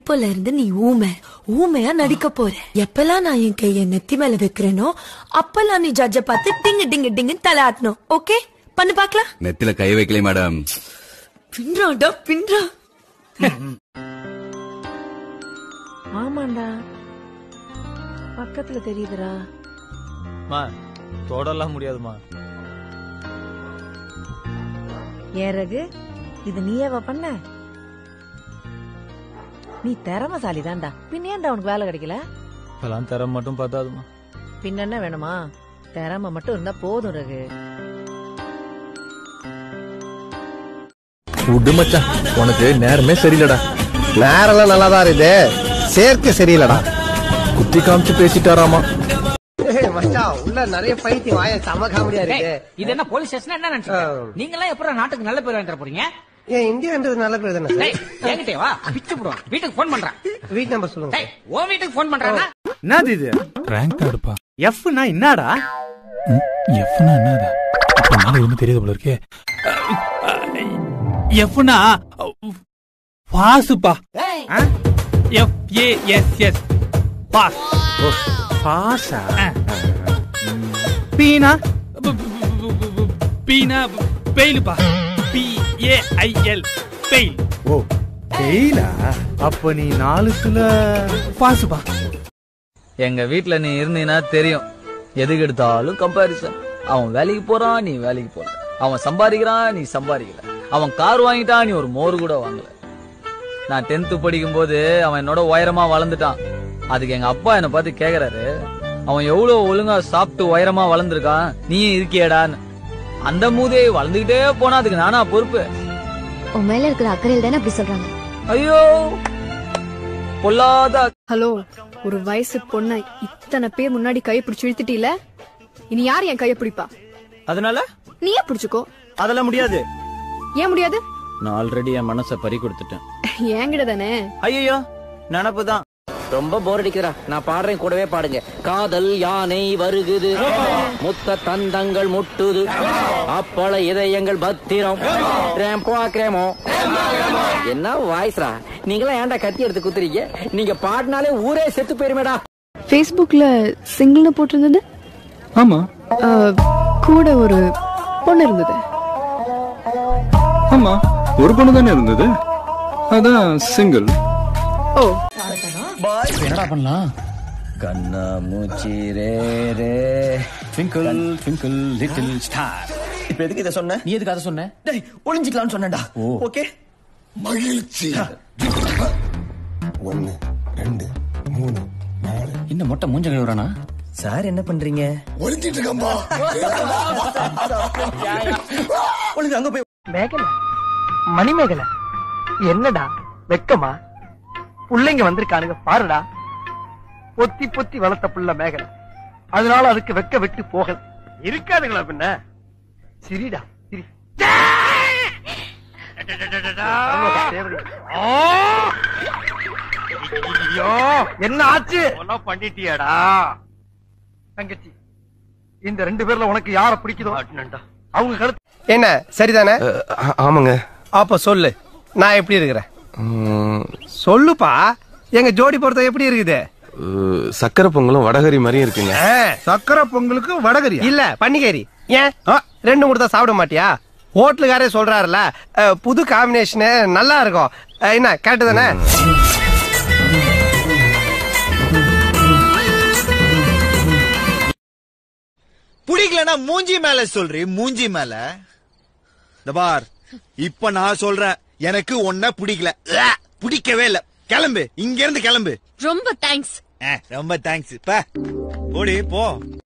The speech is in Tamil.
இப்பல இருந்து நீ ஊமை ஊமையா நடிக்க போற எப்பெல்லாம் நான் என் கைய நெத்தி மேல வைக்கிறேனோ அப்பெல்லாம் நீ ஜட்ஜ பார்த்து டிங்கு டிங்கு டிங்கு தலை ஆட்டணும் ஓகே பண்ணு பாக்கலாம் நெத்தில கை வைக்கல மேடம் பின்றாடா பின்றா ஆமாண்டா பக்கத்துல தெரியுதுடா மா தொடலாம் முடியாதுமா ஏறகு இது நீயேவா பண்ண நீ திறமசாலி தான்டா பின்ன ஏன்டா உனக்கு வேலை கிடைக்கல இப்பெல்லாம் தர மட்டும் பத்தாதுமா பின்ன என்ன வேணுமா திறமை மட்டும் இருந்தா போதும் ரகு விடு மச்சான் உனக்கு நேரமே சரியில்லடா நேரெல்லாம் நல்லா தான் இருக்குது சேர்க்கை சரியில்லடா குத்தி காமிச்சு பேசிட்டாராமா மச்சான் உள்ள நிறைய பைத்தியம் வாய செம காமெடியா இருக்கு இது என்ன போலீஸ் ஸ்டேஷன் என்ன நினைச்சீங்க நீங்க எல்லாம் எப்பறம் நாட்டுக்கு நல்ல பேர் வாங்கிட்டு போறீங்க ஏன் இந்தியான்றது நல்ல பேர் தானே டேய், என்கிட்டயே வா பிச்சு போடுவான் வீட்டுக்கு போன் பண்றேன் வீட் நம்பர் சொல்லுங்க டேய், உன் வீட்டுக்கு போன் பண்றானா என்னது இது ரேங்க் கார்டுப்பா எஃப்னா என்னடா எஃப்னா என்னதா அப்ப மேல எதுவுமே தெரியாது போல இருக்கே எஃப்னா பாசுப்பா F A S S pass பாசா பீனா பீனா பெயிலுப்பா P A I L fail ஓ பெயிலா அப்ப நீ நாலுத்துல பாசுப்பா எங்க வீட்ல நீ இருந்தீன்னா தெரியும் எதுக்கு எடுத்தாலும் கம்பாரிசன் அவன் வேலைக்கு போறான் நீ வேலைக்கு போற அவன் சம்பாதிக்கிறான் நீ சம்பாதிக்கல அவன் கார் வாங்கிட்டான் நீ ஒரு மோர் கூட வாங்கல நான் டென்த் படிக்கும் போது அவன் என்னோட உயரமா வளர்ந்துட்டான் அதுக்கு எங்க அப்பா என்ன பார்த்து கேக்குறாரு அவன் எவ்வளவு ஒழுங்கா சாப்பிட்டு உயரமா வளர்ந்துருக்கான் நீயும் இருக்கியேடான்னு அந்த மூதே வளர்ந்துகிட்டே போனா அதுக்கு நானா பொறுப்பு உன் மேல இருக்கிற அக்கறையில் தானே அப்படி சொல்றாங்க ஐயோ பொல்லாத ஹலோ ஒரு வயசு பொண்ண இத்தனை பேர் முன்னாடி கையை பிடிச்சு இழுத்துட்டீல இனி யார் என் கையை பிடிப்பா அதனால நீயே பிடிச்சுக்கோ அதெல்லாம் முடியாது ஏன் முடியாது நான் ஆல்ரெடி என் மனசை பறி கொடுத்துட்டேன் என்கிட்ட தானே ஐயோ நினப்பு தான் ரொம்ப போர் அடிக்கிறா நான் பாடுறேன் கூடவே பாடுங்க காதல் யானை வருகுது முத்த தந்தங்கள் முட்டுது அப்பள இதயங்கள் பத்திரம் ரேம்போ கிரேமோ என்ன வாய்ஸ்ரா நீங்களாம் ஏன்டா கத்தி எடுத்து குத்துறீங்க நீங்க பாடினாலே ஊரே செத்து போயிருமேடா ஃபேஸ்புக்ல சிங்கிள்னு போட்டிருந்தது ஆமா கூட ஒரு பொண்ணு இருந்தது ஆமா ஒரு பொண்ணு தானே இருந்தது அதான் சிங்கிள் ஓ கண்ணா மூச்சி ரே ரே ட்விங்கிள் ட்விங்கிள் லிட்டில் ஸ்டார் இப்ப எதுக்கு இதை சொன்ன நீ எதுக்கு அதை சொன்ன டேய் ஒளிஞ்சிக்கலாம்னு சொன்னேன்டா ஓகே மகிழ்ச்சி ஒன்னு ரெண்டு மூணு நாலு இன்னும் மொட்டை மூஞ்ச கழுவுறானா சார் என்ன பண்றீங்க ஒளிஞ்சிட்டு இருக்கம்பா ஒளிஞ்சு அங்க போய் மேகல மணிமேகல என்னடா வெக்கமா புள்ளைங்க வந்திருக்கானுங்க பாருடா பொத்தி பொத்தி வளர்த்த புள்ள மேகல அதனால அதுக்கு வெக்க விட்டு போகல இருக்காதுங்களா பின்ன சிரிடா சிரி ஐயோ என்ன ஆச்சு பண்ணிட்டியாடா தங்கச்சி இந்த ரெண்டு பேர்ல உனக்கு யார பிடிக்குதோ அவங்க கழுத்து என்ன சரிதானே ஆமாங்க அப்ப சொல்லு நான் எப்படி இருக்கிறேன் சொல்லுப்பா எங்க ஜோடி பொறுத்த எப்படி இருக்குது சக்கரை பொங்கலும் வடகரி மாதிரியும் இருக்குங்க சக்கரை பொங்கலுக்கு வடகரி இல்ல பன்னிகேரி ஏன் ரெண்டு கொடுத்தா சாப்பிட மாட்டியா ஹோட்டலுக்காரே சொல்றாருல அஹ், புது காம்பினேஷன் நல்லா இருக்கும் அஹ், என்ன கரெக்ட் தானே பிடிக்கலனா மூஞ்சி மேல சொல்றி மூஞ்சி மேல இந்த பார் இப்ப நான் சொல்றேன் எனக்கு ஒன்ன பிடிக்கல உவ்வே, பிடிக்கவே இல்ல கிளம்பு இங்க இருந்து கிளம்பு ரொம்ப தேங்க்ஸ் அஹ், ரொம்ப தேங்க்ஸ் பா போடி போ